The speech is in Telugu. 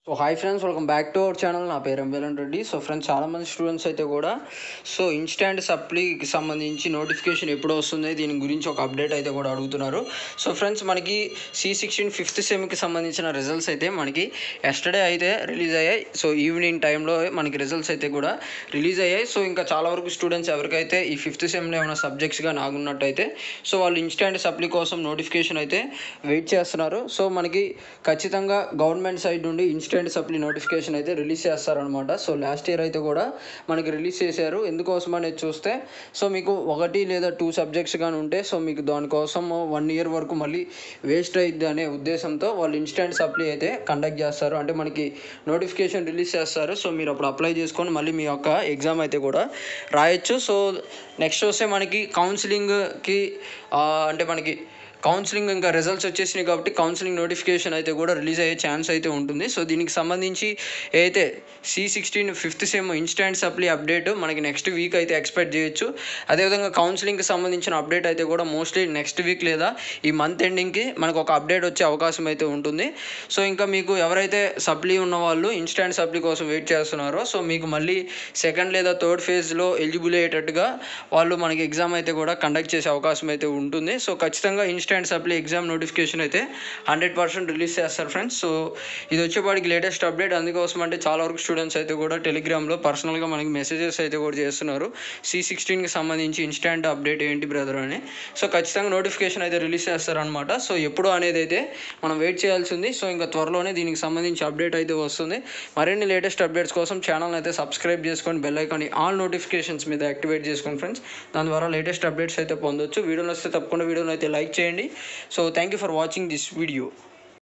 so hi friends welcome back to our channel నా పేరు ఎంవేలన్ రెడ్డి సో ఫ్రెండ్స్ చాలామంది స్టూడెంట్స్ అయితే కూడా సో ఇన్స్టాంట్ సప్లీకి సంబంధించి నోటిఫికేషన్ ఎప్పుడు వస్తుంది దీని గురించి ఒక అప్డేట్ అయితే కూడా అడుగుతున్నారు సో ఫ్రెండ్స్ మనకి సి సిక్స్టీన్ ఫిఫ్త్ సెమ్కి సంబంధించిన రిజల్ట్స్ అయితే మనకి ఎస్టర్డే అయితే రిలీజ్ అయ్యాయి సో ఈవినింగ్ టైంలో మనకి రిజల్ట్స్ అయితే కూడా రిలీజ్ అయ్యాయి సో ఇంకా చాలా వరకు స్టూడెంట్స్ ఎవరికైతే ఈ ఫిఫ్త్ సెమ్లో ఏమైనా సబ్జెక్ట్స్గా నాగున్నట్టయితే సో వాళ్ళు ఇన్స్టాంట్ సప్లీ కోసం నోటిఫికేషన్ అయితే వెయిట్ చేస్తున్నారు సో మనకి ఖచ్చితంగా గవర్నమెంట్ సైడ్ నుండి ఇన్స్టెంట్ సప్లీ నోటిఫికేషన్ అయితే రిలీజ్ చేస్తారనమాట సో లాస్ట్ ఇయర్ అయితే కూడా మనకి రిలీజ్ చేశారు ఎందుకోసం అనేది చూస్తే సో మీకు ఒకటి లేదా టూ సబ్జెక్ట్స్ కానీ ఉంటే సో మీకు దానికోసం వన్ ఇయర్ వరకు మళ్ళీ వేస్ట్ అయ్యిద్ది అనే ఉద్దేశంతో వాళ్ళు ఇన్స్టెంట్ సప్లీ అయితే కండక్ట్ చేస్తారు అంటే మనకి నోటిఫికేషన్ రిలీజ్ చేస్తారు సో మీరు అప్పుడు అప్లై చేసుకొని మళ్ళీ మీ యొక్క ఎగ్జామ్ అయితే కూడా రాయొచ్చు సో నెక్స్ట్ వస్తే మనకి కౌన్సిలింగ్కి అంటే మనకి కౌన్సిలింగ్ ఇంకా రిజల్ట్స్ వచ్చేసినాయి కాబట్టి కౌన్సిలింగ్ నోటిఫికేషన్ అయితే కూడా రిలీజ్ అయ్యే ఛాన్స్ అయితే ఉంటుంది సో దీనికి సంబంధించి అయితే C sixteen fifth sem instant supply update మనకి నెక్స్ట్ వీక్ అయితే ఎక్స్పెక్ట్ చేయొచ్చు అదేవిధంగా కౌన్సిలింగ్కి సంబంధించిన అప్డేట్ అయితే కూడా మోస్ట్లీ నెక్స్ట్ వీక్ లేదా ఈ మంత్ ఎండింగ్కి మనకు ఒక అప్డేట్ వచ్చే అవకాశం అయితే ఉంటుంది సో ఇంకా మీకు ఎవరైతే సప్లీ ఉన్న వాళ్ళు ఇన్స్టాంట్ సప్లీ కోసం వెయిట్ చేస్తున్నారో సో మీకు మళ్ళీ సెకండ్ లేదా థర్డ్ ఫేజ్లో ఎలిజిబుల్ అయ్యేటట్టుగా వాళ్ళు మనకి ఎగ్జామ్ అయితే కూడా కండక్ట్ చేసే అవకాశం అయితే ఉంటుంది సో ఖచ్చితంగా ఇన్స్టాంట్ సప్లీ ఎగ్జామ్ నోటిఫికేషన్ అయితే హండ్రెడ్ పర్సెంట్ రిలీజ్ చేస్తారు ఫ్రెండ్స్ సో ఇది వచ్చేపాటికి లేటెస్ట్ అప్డేట్ అందుకోసం అంటే చాలా వరకు స్టూడెంట్స్ అయితే కూడా టెలిగ్రామ్లో పర్సనల్గా మనకి మెసేజెస్ అయితే కూడా చేస్తున్నారు సి సిక్స్టీన్కి సంబంధించి ఇన్స్టాంట్ అప్డేట్ ఏంటి బ్రదర్ అని సో ఖచ్చితంగా నోటిఫికేషన్ అయితే రిలీజ్ చేస్తారనమాట సో ఎప్పుడు అనేది అయితే మనం వెయిట్ చేయాల్సి ఉంది సో ఇంకా త్వరలోనే దీనికి సంబంధించి అప్డేట్ అయితే వస్తుంది మరిన్ని లేటెస్ట్ అప్డేట్స్ కోసం ఛానల్ అయితే సబ్స్క్రైబ్ చేసుకొని బెల్ ఐకాన్ ఆల్ నోటిఫికేషన్స్ మీద యాక్టివేట్ చేసుకోండి ఫ్రెండ్స్ దాని ద్వారా లేటెస్ట్ అప్డేట్స్ అయితే పొందొచ్చు వీడియోలు వస్తే తప్పకుండా వీడియోని అయితే లైక్ చేయండి so thank you for watching this video